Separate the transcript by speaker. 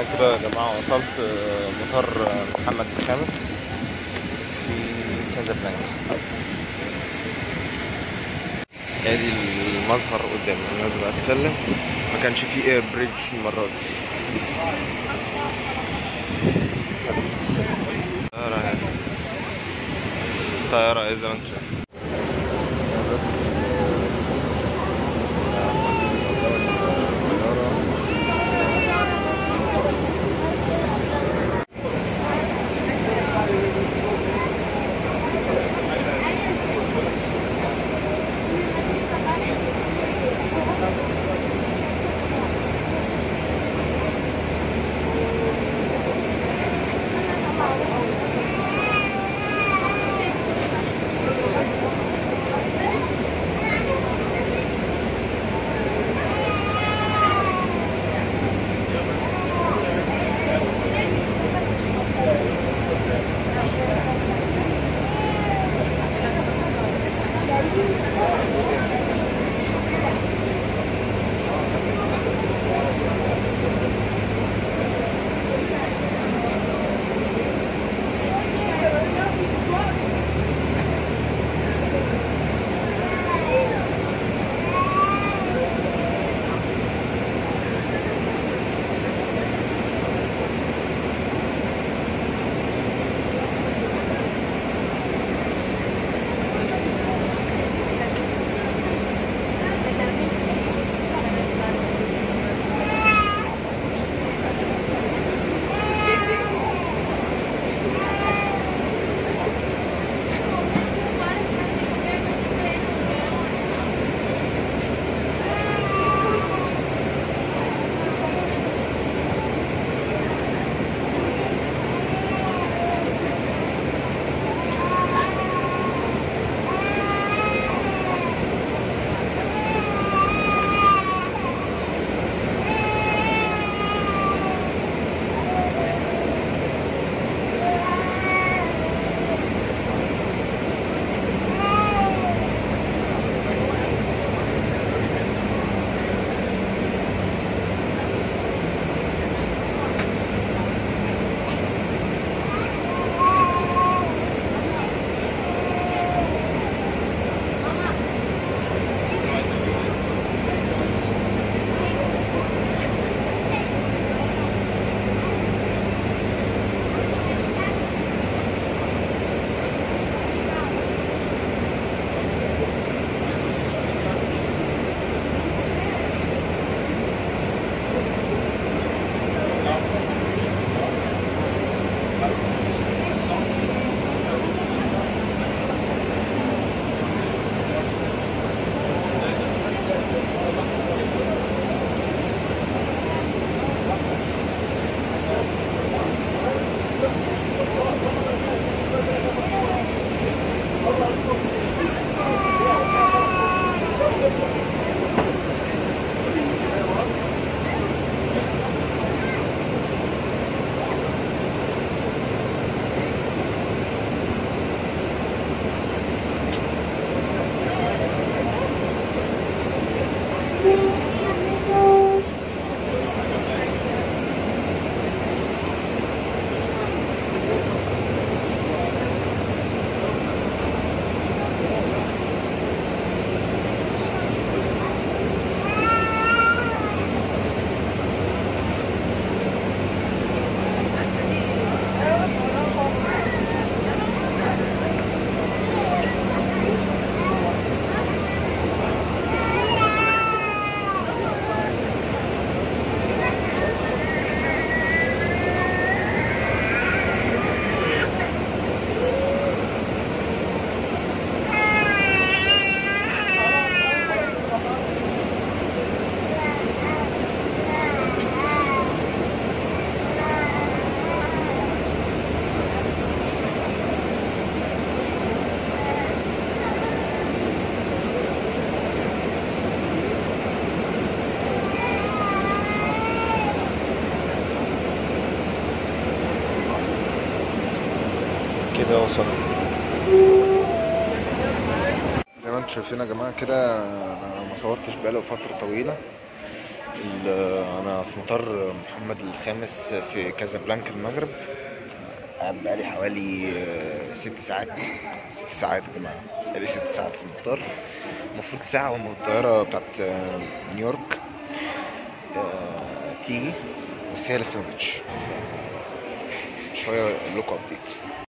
Speaker 1: كده يا جماعة وصلت آه، مطار آه، محمد الخامس في كازابلانكا ادي المظهر قدامي انا نازل على السلم ما كانش فيه اير بريدج المرة دي طيارة اهي طيارة اهي زي ما انت شايف كده وصلنا زي ما انتم شايفين يا جماعه كده انا ما صورتش بقاله فتره طويله ال- انا في مطار محمد الخامس في كازابلانكا المغرب قاعد بقالي حوالي آه، ست ساعات ست ساعات يا جماعة بقالي ست ساعات في المطار المفروض ساعة وما الطيارة بتاعت آه، نيويورك آه، تيجي بس هي لسه ما جتش شوية لوك ابديت